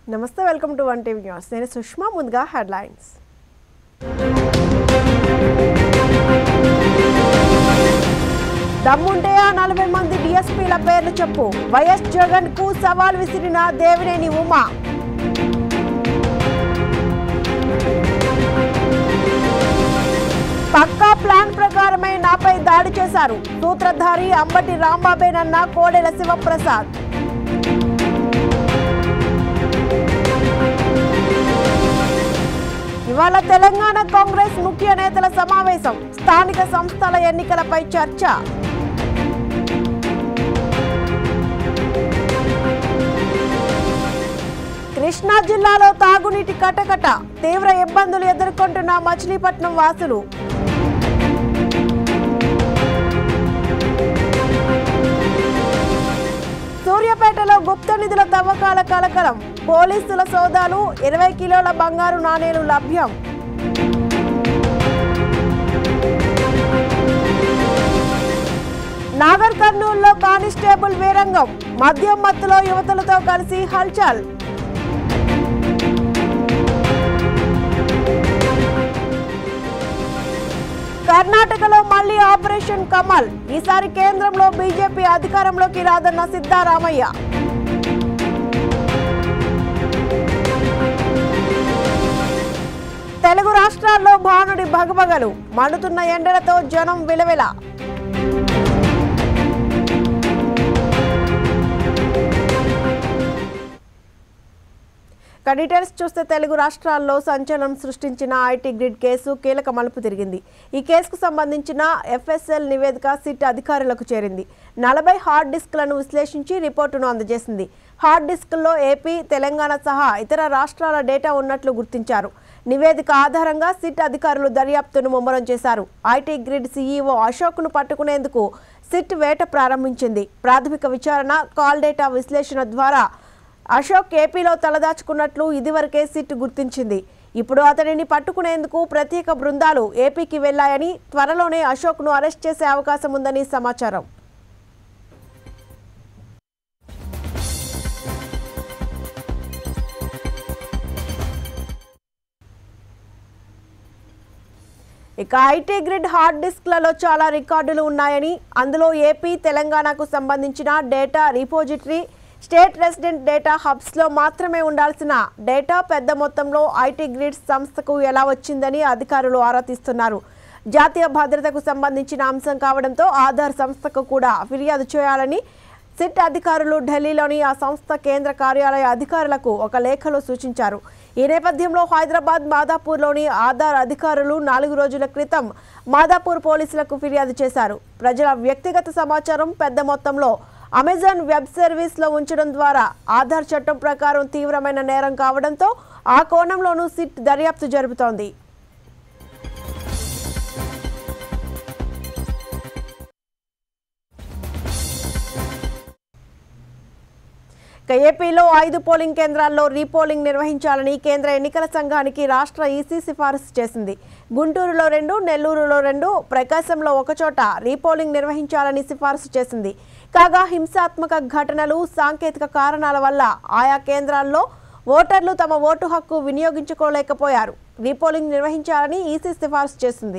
నమస్తే welcome to one TV news నేను సుష్మా ముందుగా హెడ్లైన్స్ దమ్ముంటే ఆ నలభై మంది డిఎస్పీల పేర్లు చెప్పు వైఎస్ జగన్ కు సవాల్ విసిరిన దేవినేని ఉమా పక్కా ప్లాన్ ప్రకారమే నాపై దాడి చేశారు సూత్రధారి అంబటి రాంబాబేనన్న కోడెల శివప్రసాద్ ఇవాళ తెలంగాణ కాంగ్రెస్ ముఖ్య నేతల సమావేశం స్థానిక సంస్థల ఎన్నికలపై చర్చ కృష్ణా జిల్లాలో తాగునీటి కటకట తీవ్ర ఇబ్బందులు ఎదుర్కొంటున్న మచిలీపట్నం వాసులు సూర్యాపేటలో గుప్త నిధుల తవ్వకాల కలకలం పోలీసుల సోదాలు ఇరవై కిలోల బంగారు నాణేలు లభ్యం నాగర్ కర్నూలులో కానిస్టేబుల్ వీరంగం మద్యం మత్తులో యువతులతో కలిసి హల్చల్ కర్ణాటకలో మళ్లీ ఆపరేషన్ కమల్ ఈసారి కేంద్రంలో బీజేపీ అధికారంలోకి రాదన్న సిద్ధారామయ్య తెలుగు రాష్ట్రాల్లో భానుడి భగభగలు మండుతున్న ఎండలతో జనం విలవిల ఇక డీటెయిల్స్ చూస్తే తెలుగు రాష్ట్రాల్లో సంచలనం సృష్టించిన ఐటీ గ్రిడ్ కేసు కీలక మలుపు తిరిగింది ఈ కేసుకు సంబంధించిన ఎఫ్ఎస్ఎల్ నివేదిక సిట్ అధికారులకు చేరింది నలభై హార్డ్ డిస్క్లను విశ్లేషించి రిపోర్టును అందజేసింది హార్డ్ డిస్క్ల్లో ఏపీ తెలంగాణ సహా ఇతర రాష్ట్రాల డేటా ఉన్నట్లు గుర్తించారు నివేదిక ఆధారంగా సిట్ అధికారులు దర్యాప్తును ముమ్మరం చేశారు ఐటీ గ్రిడ్ సీఈఓ అశోక్ను పట్టుకునేందుకు సిట్ వేట ప్రారంభించింది ప్రాథమిక విచారణ కాల్ డేటా విశ్లేషణ ద్వారా అశోక్ ఏపీలో తలదాచుకున్నట్లు ఇదివరకే సిట్ గుర్తించింది ఇప్పుడు అతడిని పట్టుకునేందుకు ప్రత్యేక బృందాలు ఏపీకి వెళ్లాయని త్వరలోనే అశోక్ను అరెస్ట్ చేసే అవకాశం ఉందని సమాచారం ఇక ఐటీ గ్రిడ్ హార్డ్ డిస్క్లలో చాలా రికార్డులు ఉన్నాయని అందులో ఏపీ తెలంగాణకు సంబంధించిన data repository state resident data హబ్స్లో మాత్రమే ఉండాల్సిన డేటా పెద్ద మొత్తంలో ఐటీ గ్రిడ్ సంస్థకు ఎలా వచ్చిందని అధికారులు ఆరా తీస్తున్నారు జాతీయ భద్రతకు సంబంధించిన అంశం కావడంతో ఆధార్ సంస్థకు కూడా ఫిర్యాదు చేయాలని సిట్ అధికారులు ఢిల్లీలోని ఆ సంస్థ కేంద్ర కార్యాలయ అధికారులకు ఒక లేఖలో సూచించారు ఈ నేపథ్యంలో హైదరాబాద్ మాదాపూర్లోని ఆధార్ అధికారులు నాలుగు రోజుల క్రితం మాదాపూర్ పోలీసులకు ఫిర్యాదు చేశారు ప్రజల వ్యక్తిగత సమాచారం పెద్ద మొత్తంలో అమెజాన్ వెబ్ సర్వీస్లో ఉంచడం ద్వారా ఆధార్ చట్టం ప్రకారం తీవ్రమైన నేరం కావడంతో ఆ కోణంలోనూ సిట్ దర్యాప్తు జరుపుతోంది ఇక ఏపీలో ఐదు పోలింగ్ కేంద్రాల్లో రీపోలింగ్ నిర్వహించాలని కేంద్ర ఎన్నికల సంఘానికి రాష్ట్ర ఈసీ సిఫారసు చేసింది గుంటూరులో రెండు నెల్లూరులో రెండు ప్రకాశంలో ఒకచోట రీపోలింగ్ నిర్వహించాలని సిఫారసు చేసింది కాగా హింసాత్మక ఘటనలు సాంకేతిక కారణాల వల్ల ఆయా కేంద్రాల్లో ఓటర్లు తమ ఓటు హక్కు వినియోగించుకోలేకపోయారు రీపోలింగ్ నిర్వహించాలని ఈసీ సిఫారసు చేసింది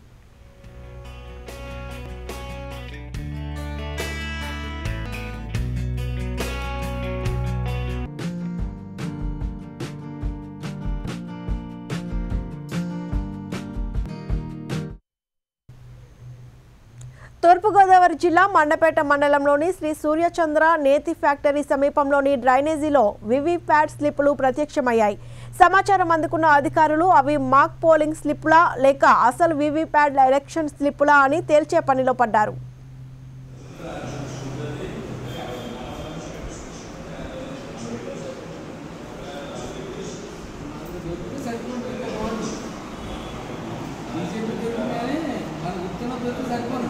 తూర్పుగోదావరి జిల్లా మండపేట మండలంలోని శ్రీ సూర్యచంద్ర నేతి ఫ్యాక్టరీ సమీపంలోని డ్రైనేజీలో వివి ప్యాడ్ స్లిప్పులు ప్రత్యక్షమయ్యాయి సమాచారం అందుకున్న అధికారులు అవి మాక్ పోలింగ్ స్లిప్పులా లేక అసలు వివి ప్యాడ్ ఎలక్షన్ స్లిప్పులా అని తేల్చే పనిలో పడ్డారు బీజేపీ తిరుగుతున్నాయని మన గుర్తున్న ప్రతి సరిపోను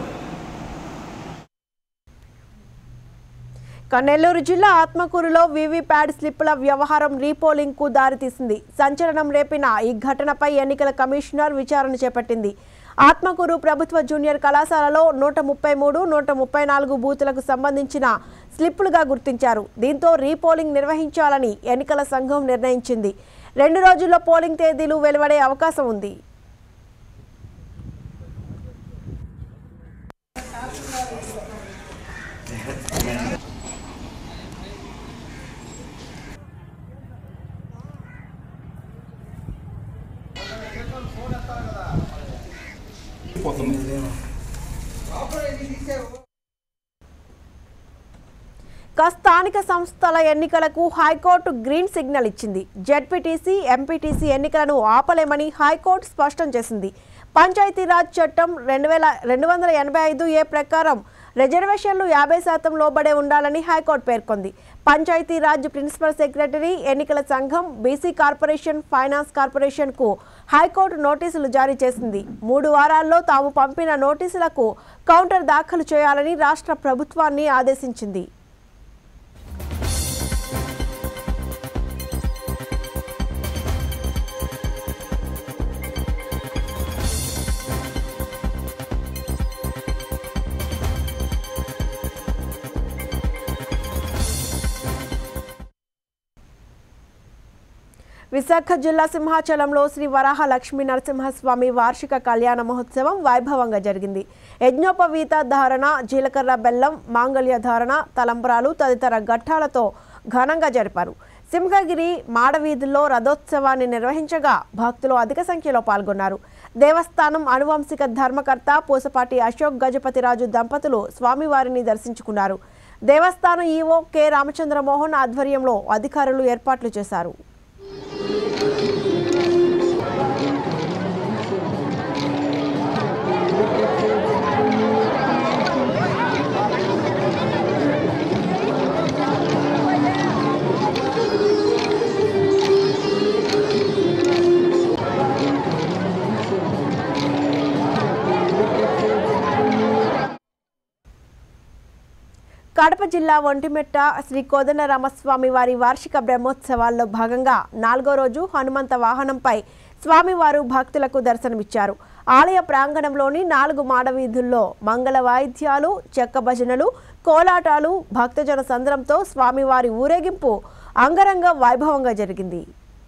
ఇక నెల్లూరు జిల్లా ఆత్మకూరులో వీవీప్యాడ్ స్లిప్పుల వ్యవహారం రీపోలింగ్ కు దారితీసింది సంచలనం రేపిన ఈ ఘటనపై ఎన్నికల కమిషనర్ విచారణ చేపట్టింది ఆత్మకూరు ప్రభుత్వ జూనియర్ కళాశాలలో నూట ముప్పై మూడు నూట ముప్పై నాలుగు బూతులకు సంబంధించిన స్లిప్పులుగా గుర్తించారు దీంతో రీపోలింగ్ నిర్వహించాలని ఎన్నికల సంఘం నిర్ణయించింది రెండు రోజుల్లో పోలింగ్ తేదీలు వెలువడే అవకాశం ఉంది ఇక స్థానిక సంస్థల ఎన్నికలకు హైకోర్టు గ్రీన్ సిగ్నల్ ఇచ్చింది జెడ్పీటీసీ ఎంపీటీసీ ఎన్నికలను ఆపలేమని హైకోర్టు స్పష్టం చేసింది పంచాయతీరాజ్ చట్టం రెండు వేల రెండు వందల ఎనభై ఐదు ఏ ప్రకారం రిజర్వేషన్లు యాభై శాతం లోబడే ఉండాలని హైకోర్టు పేర్కొంది పంచాయతీరాజ్ ప్రిన్సిపల్ సెక్రటరీ ఎన్నికల సంఘం బీసీ కార్పొరేషన్ ఫైనాన్స్ కార్పొరేషన్కు హైకోర్టు నోటీసులు జారీ చేసింది మూడు వారాల్లో తాము పంపిన నోటీసులకు కౌంటర్ దాఖలు చేయాలని రాష్ట్ర ప్రభుత్వాన్ని ఆదేశించింది విశాఖ జిల్లా సింహాచలంలో శ్రీ వరాహ లక్ష్మీ నరసింహస్వామి వార్షిక కళ్యాణ మహోత్సవం వైభవంగా జరిగింది యజ్ఞోపవీత ధారణ జీలకర్ర బెల్లం మాంగళ్య ధారణ తలంబ్రాలు తదితర ఘట్టాలతో ఘనంగా జరిపారు సింహగిరి మాడవీధుల్లో రథోత్సవాన్ని నిర్వహించగా భక్తులు అధిక సంఖ్యలో పాల్గొన్నారు దేవస్థానం అనువంశిక ధర్మకర్త పూసపాటి అశోక్ గజపతిరాజు దంపతులు స్వామివారిని దర్శించుకున్నారు దేవస్థానం ఈవో కె రామచంద్రమోహన్ ఆధ్వర్యంలో అధికారులు ఏర్పాట్లు చేశారు కడప జిల్లా ఒంటిమెట్ట శ్రీ కోదండరామస్వామి వారి వార్షిక బ్రహ్మోత్సవాల్లో భాగంగా నాలుగో రోజు హనుమంత వాహనంపై స్వామివారు భక్తులకు దర్శనమిచ్చారు ఆలయ ప్రాంగణంలోని నాలుగు మాడవీధుల్లో మంగళ వాయిద్యాలు చెక్క భజనలు కోలాటాలు భక్తజన సంద్రంతో స్వామివారి ఊరేగింపు అంగరంగ వైభవంగా జరిగింది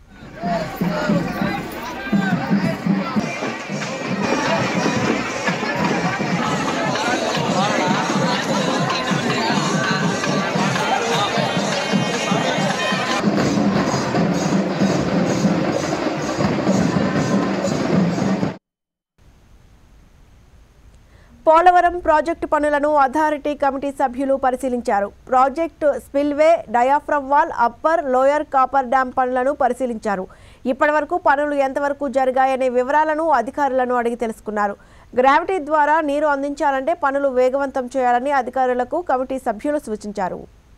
పోలవరం ప్రాజెక్టు పనులను అథారిటీ కమిటీ సభ్యులు పరిశీలించారు project spillway diaphragm wall upper lower cofferdam పనులను పరిశీలించారు ఇప్పటివరకు పనులు ఎంతవరకు జరిగాయనే వివరాలను అధికారులను అడిగి తెలుసుకున్నారు గ్రావిటీ ద్వారా నీరు అందించాలంటే పనులు వేగవంతం చేయాలని అధికారులకు కమిటీ సభ్యులు సూచించారు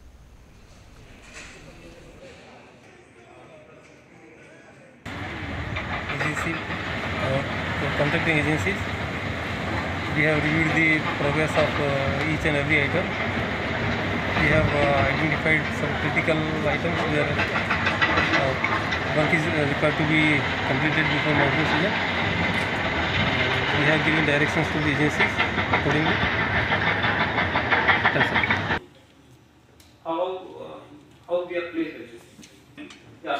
agency, uh, the contracting agencies. We have reviewed the progress of uh, each and every item. We have uh, identified some critical items where uh, work is uh, required to be completed before monsoon season. We have given directions to the agencies accordingly. That's it. how uh, how we are placed actually. Yeah.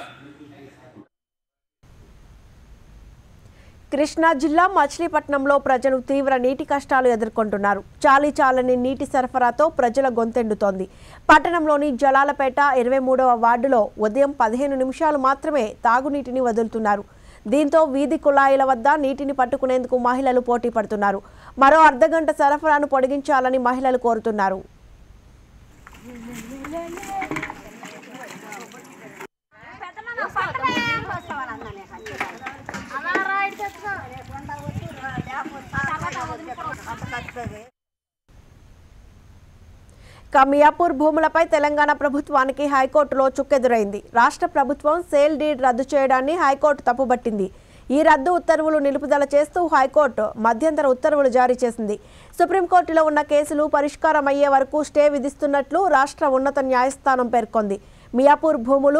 Krishna జిల్లా మచిలీపట్నంలో ప్రజలు తీవ్ర నీటి కష్టాలు ఎదుర్కొంటున్నారు చాలీ చాలని నీటి సరఫరాతో ప్రజల గొంతెండుతోంది పట్టణంలోని జలాలపేట ఇరవై మూడవ వార్డులో ఉదయం పదిహేను నిమిషాలు మాత్రమే తాగునీటిని వదులుతున్నారు దీంతో వీధి కుళాయిల వద్ద నీటిని పట్టుకునేందుకు మహిళలు పోటీ పడుతున్నారు మరో అర్ధగంట సరఫరాను పొడిగించాలని మహిళలు కోరుతున్నారు ఇక మియాపూర్ భూములపై తెలంగాణ ప్రభుత్వానికి హైకోర్టులో చుక్కెదురైంది రాష్ట్ర ప్రభుత్వం సేల్ డీడ్ రద్దు చేయడాన్ని హైకోర్టు తప్పుబట్టింది ఈ రద్దు ఉత్తర్వులు నిలుపుదల చేస్తూ హైకోర్టు మధ్యంతర ఉత్తర్వులు జారీ చేసింది సుప్రీంకోర్టులో ఉన్న కేసులు పరిష్కారం అయ్యే వరకు స్టే విధిస్తున్నట్లు రాష్ట్ర ఉన్నత న్యాయస్థానం పేర్కొంది మియాపూర్ భూములు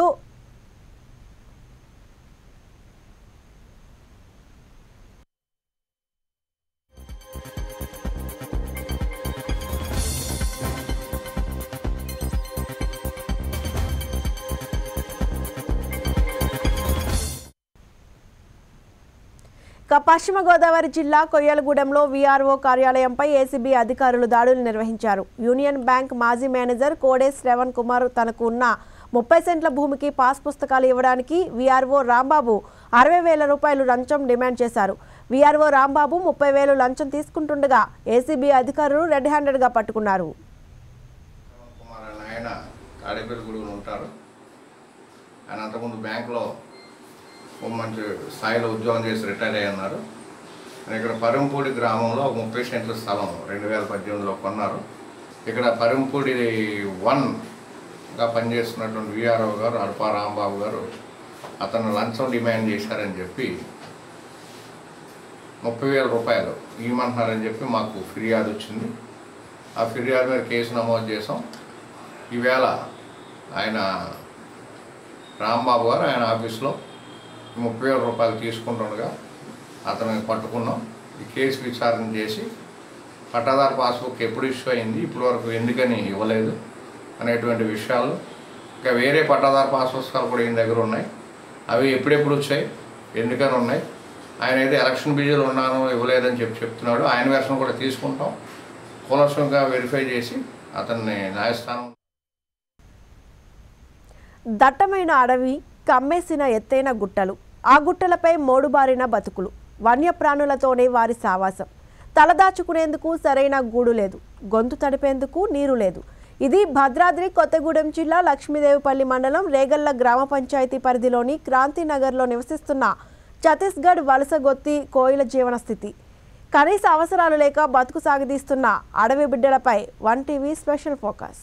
ఇక పశ్చిమ గోదావరి జిల్లా కొయ్యలగూడెంలో వీఆర్ఓ కార్యాలయంపై ఏసీబీ అధికారులు దాడులు నిర్వహించారు యూనియన్ బ్యాంక్ మాజీ మేనేజర్ కోడే శ్రవణ్ కుమార్ తనకు ఉన్న ముప్పై సెంట్ల భూమికి పాస్ పుస్తకాలు ఇవ్వడానికి వీఆర్ఓ రాంబాబు అరవై వేల రూపాయలు లంచం డిమాండ్ చేశారు వీఆర్ఓ రాంబాబు ముప్పై వేలు లంచం తీసుకుంటుండగా ఏసీబీ అధికారులు రెడ్ హ్యాండెడ్గా పట్టుకున్నారు కుమార్ అనే ఆయన తాడేపల్లి గుడిలో ఉంటారు ఆయన అంతకుముందు బ్యాంకులో ఓ మంచి స్థాయిలో ఉద్యోగం చేసి రిటైర్ అయ్యి ఉన్నారు ఆయన ఇక్కడ పరంపూడి గ్రామంలో ఒక ముప్పై సెంట్ల స్థలం రెండు వేల పద్దెనిమిదిలో కొన్నారు ఇక్కడ పరంపూడి వన్గా పనిచేస్తున్నటువంటి విఆర్ఓ గారు అడపా రాంబాబు గారు అతను లంచం డిమాండ్ చేశారని చెప్పి ముప్పై వేల రూపాయలు ఇవ్వమంటున్నారని చెప్పి మాకు ఫిర్యాదు వచ్చింది ఆ ఫిర్యాదు మీద కేసు నమోదు చేసాం ఈవేళ ఆయన రాంబాబు గారు ఆయన ఆఫీస్లో ముప్పై వేల రూపాయలు తీసుకుంటుండగా అతను పట్టుకున్నాం ఈ కేసు విచారణ చేసి పట్టాదారు పాస్బుక్ ఎప్పుడు ఇష్యూ అయింది ఇప్పటి వరకు ఎందుకని ఇవ్వలేదు అనేటువంటి విషయాలు ఇంకా వేరే పట్టాదారు పాస్ పుస్తకాలు కూడా ఈయన దగ్గర ఉన్నాయి అవి ఎప్పుడెప్పుడు వచ్చాయి ఎందుకని ఉన్నాయి ఆయన అయితే ఎలక్షన్ బిజీలో ఉన్నాను ఇవ్వలేదని చెప్పి చెప్తున్నాడు ఆయన వెర్షన్ కూడా తీసుకుంటాం కూలర్సంగా వెరిఫై చేసి అతన్ని న్యాయస్థానం దట్టమైన అడవి కమ్మేసిన ఎత్తైన గుట్టలు ఆ గుట్టలపై మోడుబారిన బతుకులు వన్యప్రాణులతోనే వారి సావాసం తలదాచుకునేందుకు సరైన గూడు లేదు గొంతు తడిపేందుకు నీరు లేదు ఇది భద్రాద్రి కొత్తగూడెం జిల్లా లక్ష్మీదేవిపల్లి మండలం రేగల్ల గ్రామ పంచాయతీ పరిధిలోని క్రాంతినగర్లో నివసిస్తున్న ఛత్తీస్గఢ్ వలసగొత్తి కోయిల జీవన స్థితి కనీస అవసరాలు లేక బతుకు సాగదీస్తున్న అడవి బిడ్డలపై one TV special focus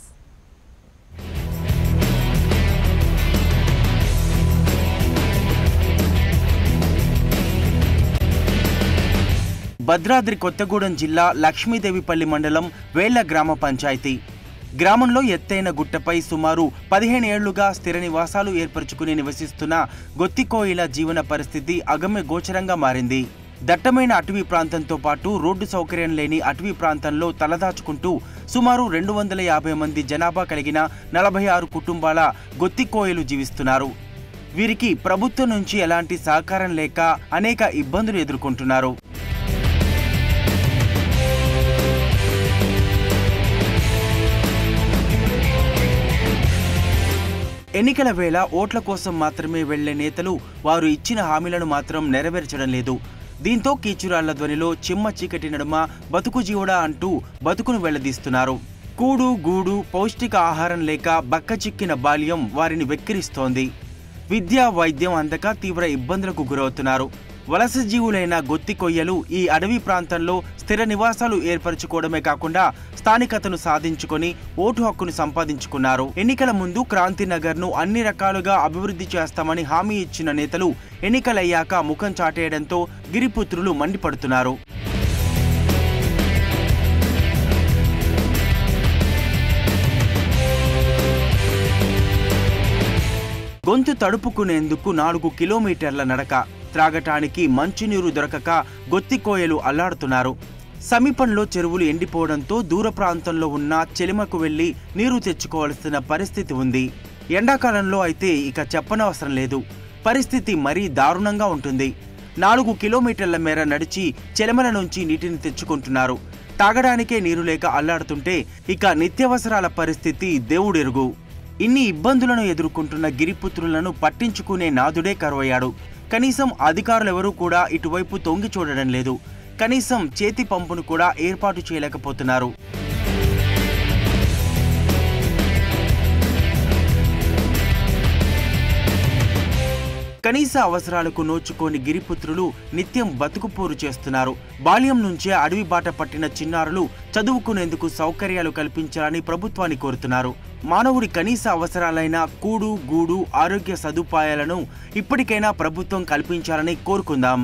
Bhadradri Kothagudem జిల్లా లక్ష్మీదేవిపల్లి మండలం వేళ్ల గ్రామ పంచాయతీ గ్రామంలో ఎత్తైన గుట్టపై సుమారు పదిహేను ఏళ్లుగా స్థిర నివాసాలు ఏర్పరచుకుని నివసిస్తున్న గొత్తికోయిల జీవన పరిస్థితి అగమ్య గోచరంగా మారింది దట్టమైన అటవీ ప్రాంతంతో పాటు రోడ్డు సౌకర్యం లేని అటవీ ప్రాంతంలో తలదాచుకుంటూ సుమారు రెండు వందల యాభై మంది జనాభా కలిగిన నలభై ఆరు కుటుంబాల గొత్తికోయలు జీవిస్తున్నారు వీరికి ప్రభుత్వం నుంచి ఎలాంటి సహకారం లేక అనేక ఇబ్బందులు ఎదుర్కొంటున్నారు ఎన్నికల వేళ ఓట్ల కోసం మాత్రమే వెళ్లే నేతలు వారు ఇచ్చిన హామీలను మాత్రం నెరవేర్చడం లేదు దీంతో కీచురాళ్ల ధ్వనిలో చిమ్మ చీకటి నడుమ బతుకు జీవుడా అంటూ బతుకును వెళ్లదీస్తున్నారు కూడు గూడు పౌష్టిక ఆహారం లేక బక్కచిక్కిన బాల్యం వారిని వెక్కిరిస్తోంది విద్యా వైద్యం అందక తీవ్ర ఇబ్బందులకు గురవుతున్నారు వలస జీవులైన గొత్తి కొయ్యలు ఈ అడవి ప్రాంతంలో స్థిర నివాసాలు ఏర్పరచుకోవడమే కాకుండా స్థానికతను సాధించుకొని ఓటు హక్కును సంపాదించుకున్నారు ఎన్నికల ముందు క్రాంతి నగర్ ను అన్ని రకాలుగా అభివృద్ధి చేస్తామని హామీ ఇచ్చిన నేతలు ఎన్నికలయ్యాక ముఖం చాటేయడంతో గిరిపుత్రులు మండిపడుతున్నారు గొంతు తడుపుకునేందుకు నాలుగు కిలోమీటర్ల నడక త్రాగటానికి మంచినీరు దొరకక గొత్తికోయలు అల్లాడుతున్నారు సమీపంలో చెరువులు ఎండిపోవడంతో దూర ప్రాంతంలో ఉన్న చెలిమకు వెళ్లి నీరు తెచ్చుకోవాల్సిన పరిస్థితి ఉంది ఎండాకాలంలో అయితే ఇక చెప్పనవసరం లేదు పరిస్థితి మరీ దారుణంగా ఉంటుంది నాలుగు కిలోమీటర్ల మేర నడిచి చెలమల నుంచి నీటిని తెచ్చుకుంటున్నారు తాగడానికే నీరు లేక అల్లాడుతుంటే ఇక నిత్యావసరాల పరిస్థితి దేవుడెరుగు ఇన్ని ఇబ్బందులను ఎదుర్కొంటున్న గిరిపుత్రులను పట్టించుకునే నాదుడే కరువయ్యాడు కనీసం అధికారులెవరూ కూడా ఇటువైపు తొంగి చూడడం లేదు కనీసం చేతి పంపును కూడా ఏర్పాటు చేయలేకపోతున్నారు కనీస అవసరాలకు నోచుకోని గిరిపుత్రులు నిత్యం బతుకుపోరు చేస్తున్నారు బాల్యం నుంచే అడవి బాట పట్టిన చిన్నారులు చదువుకునేందుకు సౌకర్యాలు కల్పించాలని ప్రభుత్వాన్ని కోరుతున్నారు మానవుడి కనీస అవసరాలైన కూడు గూడు ఆరోగ్య సదుపాయాలను ఇప్పటికైనా ప్రభుత్వం కల్పించాలని కోరుకుందాం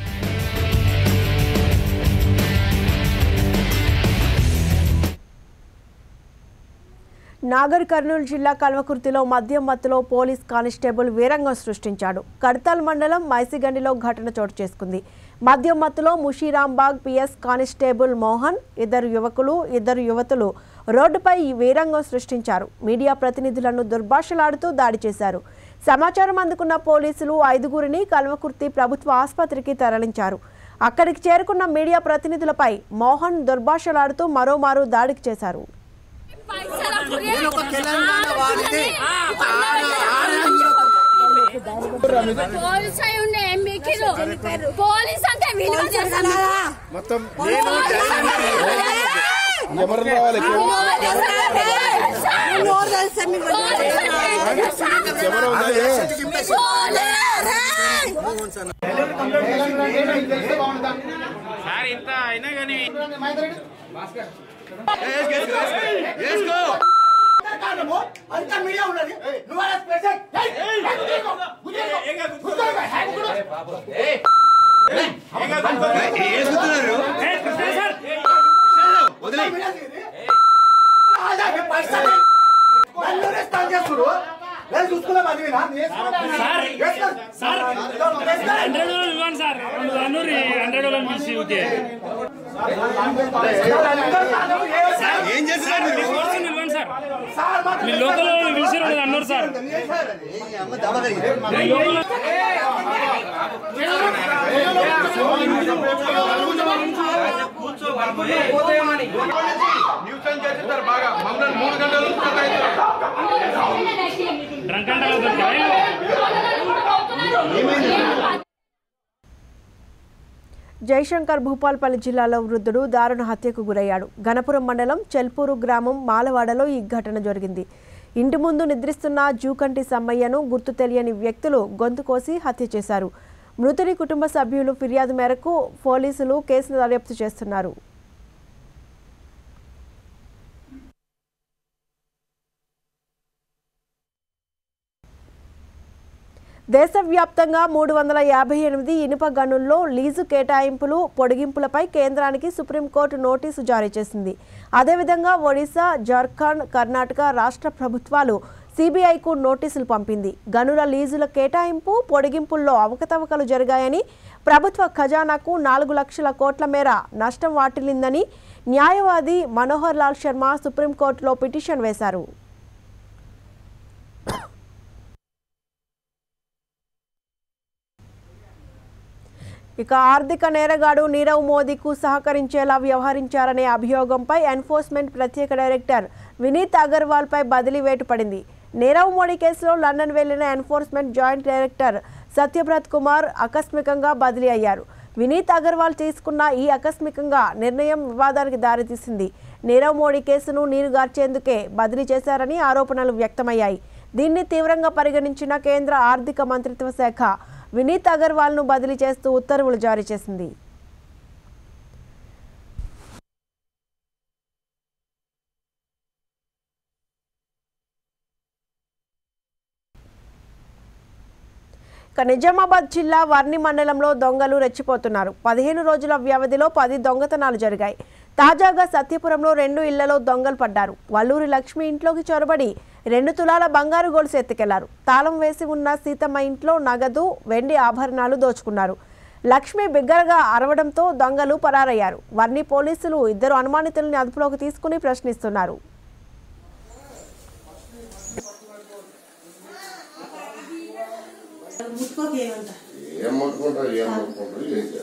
నాగర్ కర్నూలు జిల్లా కల్వకుర్తిలో మద్యం మత్తులో పోలీస్ కానిస్టేబుల్ వీరంగం సృష్టించాడు కడతాల్ మండలం మైసిగండిలో ఘటన చోటు చేసుకుంది మద్యం మత్తులో ముషీరాంబాగ్ పిఎస్ కానిస్టేబుల్ మోహన్ ఇద్దరు యువకులు ఇద్దరు యువతులు రోడ్డుపై ఈ వీరంగం సృష్టించారు మీడియా ప్రతినిధులను దుర్భాషలాడుతూ దాడి చేశారు సమాచారం అందుకున్న పోలీసులు ఐదుగురిని కల్వకుర్తి ప్రభుత్వ ఆసుపత్రికి తరలించారు అక్కడికి చేరుకున్న మీడియా ప్రతినిధులపై మోహన్ దుర్భాషలాడుతూ మరోమారు దాడికి చేశారు పోలీస్ అయి ఉండే ఏం మీకిరు పోలీస్ అంటే విలువ చేస్తాను మొత్తం నేను ఎవరు రావాలి ఎవరు ఏం చేస్తున్నారు మీ లోకల్ పిలిచారు అన్నారు సార్ డ్రంక్ అండ్ డ్రైవ్ దొరికాయి. జయశంకర్ భూపాల్పల్లి జిల్లాలో వృద్ధుడు దారుణ హత్యకు గురయ్యాడు గణపురం మండలం చెల్పూరు గ్రామం మాలవాడలో ఈ ఘటన జరిగింది ఇంటి ముందు నిద్రిస్తున్న జూకంటి సమ్మయ్యను గుర్తు తెలియని వ్యక్తులు గొంతు కోసి హత్య చేశారు మృతుడి కుటుంబ సభ్యులు ఫిర్యాదు మేరకు పోలీసులు కేసును దర్యాప్తు చేస్తున్నారు దేశవ్యాప్తంగా మూడు వందల యాభై ఎనిమిది ఇనుప గనుల్లో లీజు కేటాయింపులు పొడిగింపులపై కేంద్రానికి సుప్రీంకోర్టు నోటీసు జారీ చేసింది అదేవిధంగా ఒడిశా జార్ఖండ్ కర్ణాటక రాష్ట్ర ప్రభుత్వాలు సిబిఐకు నోటీసులు పంపింది గనుల లీజుల కేటాయింపు పొడిగింపుల్లో అవకతవకలు జరిగాయని ప్రభుత్వ ఖజానాకు నాలుగు లక్షల కోట్ల మేర నష్టం వాటిల్లిందని న్యాయవాది మనోహర్ లాల్ శర్మ సుప్రీంకోర్టులో పిటిషన్ వేశారు ఇక ఆర్థిక నేరగాడు నీరవ్ మోదీకు సహకరించేలా వ్యవహరించారనే అభియోగంపై ఎన్ఫోర్స్మెంట్ ప్రత్యేక డైరెక్టర్ వినీత్ అగర్వాల్పై బదిలీ వేటు పడింది నీరవ్ మోడీ కేసులో లండన్ వెళ్లిన enforcement joint director Satyavrat Kumar ఆకస్మికంగా బదిలీ అయ్యారు వినీత్ అగర్వాల్ తీసుకున్న ఈ ఆకస్మికంగా నిర్ణయం వివాదానికి దారితీసింది నీరవ్ మోడీ కేసును నీరుగార్చేందుకే బదిలీ చేశారని ఆరోపణలు వ్యక్తమయ్యాయి దీన్ని తీవ్రంగా పరిగణించిన కేంద్ర ఆర్థిక మంత్రిత్వ శాఖ వినీత్ అగర్వాల్ను బదిలీ చేస్తూ ఉత్తర్వులు జారీ చేసింది ఇక నిజామాబాద్ జిల్లా వర్ణి మండలంలో దొంగలు రెచ్చిపోతున్నారు పదిహేను రోజుల వ్యవధిలో పది దొంగతనాలు జరిగాయి తాజాగా సత్యపురంలో రెండు ఇళ్లలో దొంగలు పడ్డారు వల్లూరి లక్ష్మి ఇంట్లోకి చొరబడి రెండు తులాల బంగారు గొలుసు ఎత్తుకెళ్లారు తాళం వేసి ఉన్న సీతమ్మ ఇంట్లో నగదు వెండి ఆభరణాలు దోచుకున్నారు లక్ష్మి బిగ్గరగా అరవడంతో దొంగలు పరారయ్యారు వర్ణి పోలీసులు ఇద్దరు అనుమానితుల్ని అదుపులోకి తీసుకుని ప్రశ్నిస్తున్నారు ఏం ముట్టుకుంటారు ఏం ముట్టుకుంటారు ఏం చేస్తారు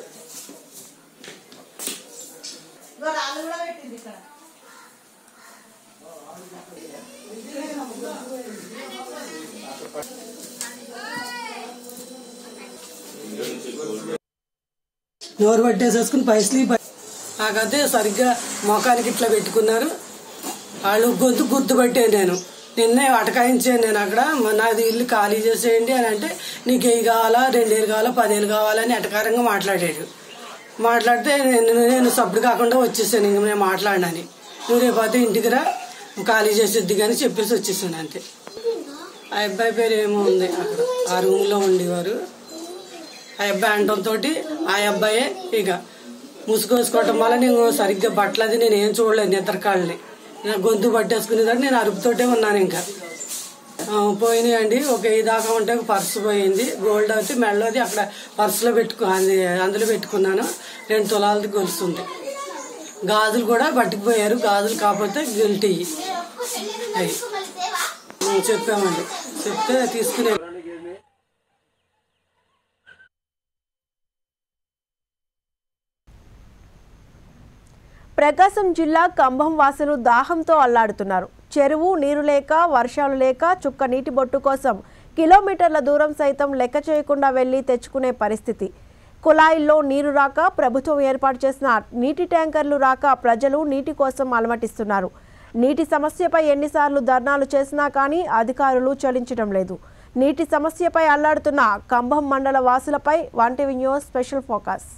నోరు పట్టేసేసుకుని పైసలు ఇవ్వ- నాకైతే సరిగ్గా మొఖానికి ఇట్లా పెట్టుకున్నారు వాళ్ళు గొంతు గుర్తుపట్టాను నేను నిన్నే అటకాయించాను నేను అక్కడ "మ- నాది ఇల్లు ఖాళీ చేసేయండి అని అంటే నీకు ఏవి కావాలా రెండేళ్ళు కావాలా పదేళ్ళు కావాలని ఎటకారంగా మాట్లాడాడు మాట్లాడితే నేను నేను సప్పుడు కాకుండా వచ్చేసాను ఇంక నేను మాట్లాడినని నువ్వు రేపు అయితే ఇంటికి రా ఖాళీ చేసేద్ది కానీ చెప్పేసి వచ్చేసాను అంతే ఆ అబ్బాయి పేరు ఏమో ఉంది అక్కడ ఆ రూమ్లో ఉండేవారు ఆ అబ్బాయి అంటంతో ఆ అబ్బాయే ఇక ముసుగోసుకోవటం వల్ల నేను సరిగ్గా బట్టలు అది నేను ఏం చూడలేదు నిద్రకాళ్ళని నా గొంతు పట్టేసుకునేదాన్ని నేను అరుపుతోటే ఉన్నాను ఇంకా ఆ, పోయినాయండి ఒక ఈ దాకా ఉంటే ఒక పర్సు పోయింది గోల్డ్ అయితే మెడలోది అక్కడ పర్సులో పెట్టుకు అది- అందులో పెట్టుకున్నాను రెండు తులాలది గొలుస్తుంది గాజులు కూడా పట్టుకుపోయారు గాజులు కాకపోతే గిల్టీ అవి చెప్పామండి చెప్తే తీసుకునే ప్రకాశం జిల్లా కంభం వాసులు దాహంతో అల్లాడుతున్నారు చెరువు నీరు లేక వర్షాలు లేక చుక్క నీటి బొట్టు కోసం కిలోమీటర్ల దూరం సైతం లెక్క చేయకుండా వెళ్లి తెచ్చుకునే పరిస్థితి కుళాయిల్లో నీరు రాక ప్రభుత్వం ఏర్పాటు చేసిన నీటి ట్యాంకర్లు రాక ప్రజలు నీటి కోసం అలమటిస్తున్నారు నీటి సమస్యపై ఎన్నిసార్లు ధర్నాలు చేసినా కానీ అధికారులు చలించడం లేదు నీటి సమస్యపై అల్లాడుతున్న కంభం మండల వాసులపై one TV news special focus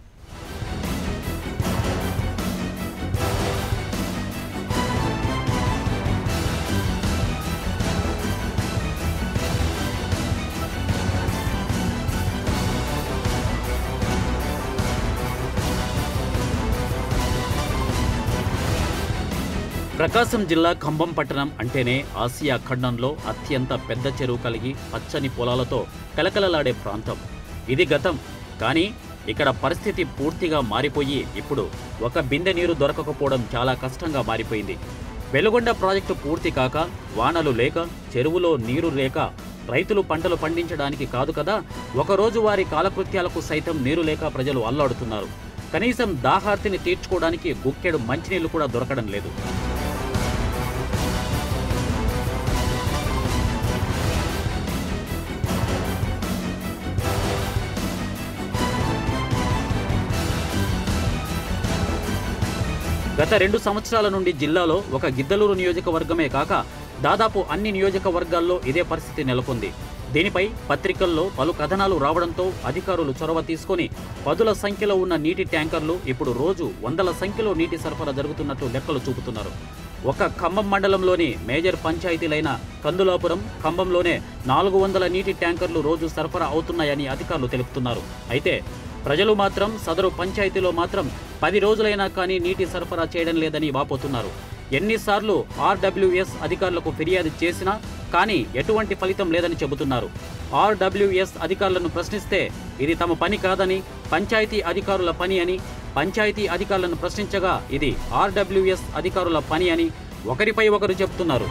Prakasam జిల్లా ఖమ్మం పట్టణం అంటేనే ఆసియా ఖండంలో అత్యంత పెద్ద చెరువు కలిగి పచ్చని పొలాలతో కలకలలాడే ప్రాంతం ఇది గతం కానీ ఇక్కడ పరిస్థితి పూర్తిగా మారిపోయి ఇప్పుడు ఒక బిందె నీరు దొరకకపోవడం చాలా కష్టంగా మారిపోయింది వెలుగొండ ప్రాజెక్టు పూర్తి కాక వానలు లేక చెరువులో నీరు లేక రైతులు పంటలు పండించడానికి కాదు కదా ఒకరోజు వారి కాలకృత్యాలకు సైతం నీరు లేక ప్రజలు అల్లాడుతున్నారు కనీసం దాహార్తిని తీర్చుకోవడానికి గుక్కెడు మంచినీళ్లు కూడా దొరకడం లేదు గత రెండు సంవత్సరాల నుండి జిల్లాలో ఒక గిద్దలూరు నియోజకవర్గమే కాక దాదాపు అన్ని నియోజకవర్గాల్లో ఇదే పరిస్థితి నెలకొంది దీనిపై పత్రికల్లో పలు కథనాలు రావడంతో అధికారులు చొరవ తీసుకొని పదుల సంఖ్యలో ఉన్న నీటి ట్యాంకర్లు ఇప్పుడు రోజు వందల సంఖ్యలో నీటి సరఫరా జరుగుతున్నట్టు లెక్కలు చూపుతున్నారు ఒక ఖమ్మం మండలంలోని మేజర్ పంచాయతీలైన కందులాపురం ఖమ్మంలోనే నాలుగు వందల నీటి ట్యాంకర్లు రోజు సరఫరా అవుతున్నాయని అధికారులు తెలుపుతున్నారు అయితే ప్రజలు మాత్రం సదరు పంచాయతీలో మాత్రం పది రోజులైనా కానీ నీటి సరఫరా చేయడం లేదని వాపోతున్నారు ఎన్నిసార్లు ఆర్డబ్ల్యూఎస్ అధికారులకు ఫిర్యాదు చేసినా కానీ ఎటువంటి ఫలితం లేదని చెబుతున్నారు ఆర్డబ్ల్యూఎస్ అధికారులను ప్రశ్నిస్తే ఇది తమ పని కాదని పంచాయతీ అధికారుల పని అని పంచాయతీ అధికారులను ప్రశ్నించగా ఇది ఆర్డబ్ల్యూఎస్ అధికారుల పని అని ఒకరిపై ఒకరు చెబుతున్నారు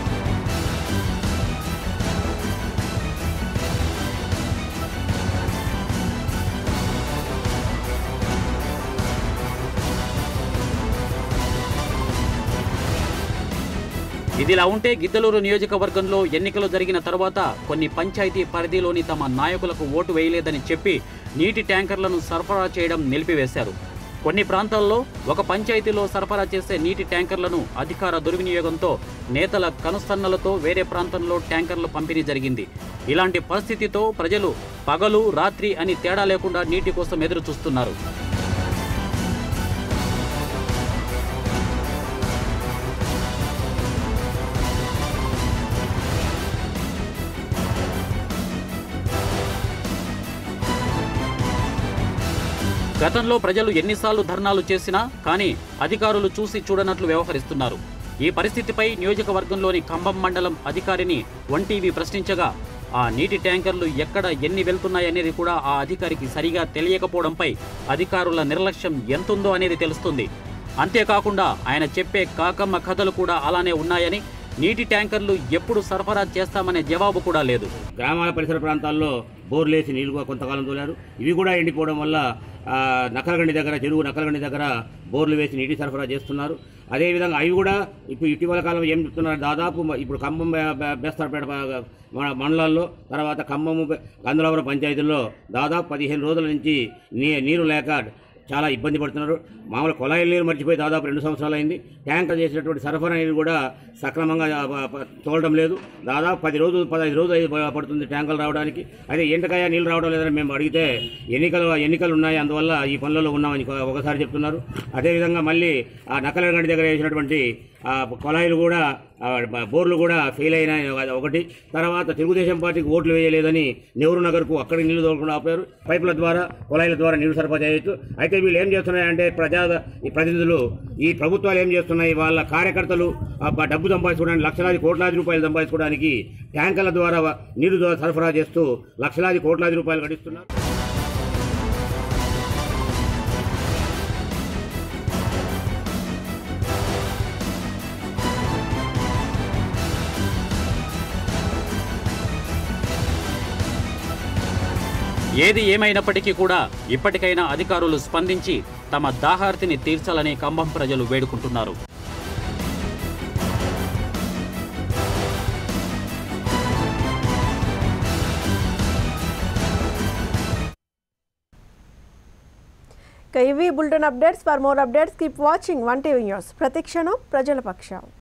ఇదిలా ఉంటే గిద్దలూరు నియోజకవర్గంలో ఎన్నికలు జరిగిన తర్వాత కొన్ని పంచాయతీ పరిధిలోని తమ నాయకులకు ఓటు వేయలేదని చెప్పి నీటి ట్యాంకర్లను సరఫరా చేయడం నిలిపివేశారు కొన్ని ప్రాంతాల్లో ఒక పంచాయతీలో సరఫరా చేసే నీటి ట్యాంకర్లను అధికార దుర్వినియోగంతో నేతల కనుసన్నలతో వేరే ప్రాంతంలో ట్యాంకర్లు పంపిణీ జరిగింది ఇలాంటి పరిస్థితితో ప్రజలు పగలు రాత్రి అని తేడా లేకుండా నీటి కోసం ఎదురు చూస్తున్నారు గతంలో ప్రజలు ఎన్నిసార్లు ధర్నాలు చేసినా కానీ అధికారులు చూసి చూడనట్లు వ్యవహరిస్తున్నారు ఈ పరిస్థితిపై నియోజకవర్గంలోని ఖమ్మం మండలం అధికారిని వన్ టీవీ ప్రశ్నించగా ఆ నీటి ట్యాంకర్లు ఎక్కడ ఎన్ని వెళ్తున్నాయనేది కూడా ఆ అధికారికి సరిగా తెలియకపోవడంపై అధికారుల నిర్లక్ష్యం ఎంతుందో అనేది తెలుస్తుంది అంతేకాకుండా ఆయన చెప్పే కాకమ్మ కథలు కూడా అలానే ఉన్నాయని నీటి ట్యాంకర్లు ఎప్పుడు సరఫరా చేస్తామనే జవాబు కూడా లేదు గ్రామాల పరిసర ప్రాంతాల్లో బోర్లేసి నీళ్లు కూడా కొంతకాలం తోలారు ఇవి కూడా ఎండిపోవడం వల్ల ఆ, నక్కలగండి దగ్గర చెరువు నక్కలగండి దగ్గర బోర్లు వేసి నీటి సరఫరా చేస్తున్నారు అదేవిధంగా అవి కూడా ఇప్పుడు ఇటీవల కాలం ఏం చెప్తున్నారు దాదాపు మ- ఇప్పుడు ఖమ్మం బే- బే- బేస్తారపేట ప- మన మండలాల్లో తర్వాత ఖమ్మము బే- గంధరాపురం పంచాయతీల్లో దాదాపు పదిహేను రోజుల నుంచి నీ నీరు లేక చాలా ఇబ్బంది పడుతున్నారు మామూలు కొలాయిల నీరు మర్చిపోయి దాదాపు రెండు సంవత్సరాలు అయింది ట్యాంకర్ చేసినటువంటి సరఫరా నీరు కూడా సక్రమంగా ఆ, ప- ప- తోలడం లేదు దాదాపు పది రోజులు పదహైదు రోజులు అయి ప- పడుతుంది ట్యాంకర్లు రావడానికి అదే ఎండకాయ నీళ్ళు రావడం లేదని మేము అడిగితే ఎన్నికలు ఎన్నికలు ఉన్నాయి అందువల్ల ఈ పనులలో ఉన్నామని ఒక- ఒకసారి చెప్తున్నారు అదేవిధంగా మళ్ళీ ఆ నకలగండి దగ్గర వేసినటువంటి ఆ కొలాయిలు కూడా ఆ, బ- బోర్లు కూడా ఫెయిల్ అయినాయి ఒక- ఒకటి తర్వాత తెలుగుదేశం పార్టీకి ఓట్లు వేయలేదని నెహ్రూ నగర్కు అక్కడికి నీళ్లు తోలకుండా ఆపారు పైపుల ద్వారా కొలాయిల ద్వారా నీళ్లు సరఫరా చేయొచ్చు అయితే వీళ్ళు ఏం చేస్తున్నాయంటే ప్రజా ఈ ప్రతినిధులు ఈ ప్రభుత్వాలు ఏం చేస్తున్నాయి వాళ్ళ కార్యకర్తలు ఆ బ- డబ్బు సంపాదించుకోవడానికి లక్షలాది కోట్లాది రూపాయలు సంపాదించుకోవడానికి ట్యాంకర్ల ద్వారా నీరు ద్వారా సరఫరా చేస్తూ లక్షలాది కోట్లాది రూపాయలు గడిస్తున్నారు ఏది ఏమైనప్పటికీ కూడా ఇప్పటికైనా అధికారులు స్పందించి తమ దాహార్తిని తీర్చాలని ఖమ్మం ప్రజలు వేడుకుంటున్నారు ఇక ఇవి bulletin updates for more updates keep watching one TV news ప్రతిక్షణం ప్రజల పక్షం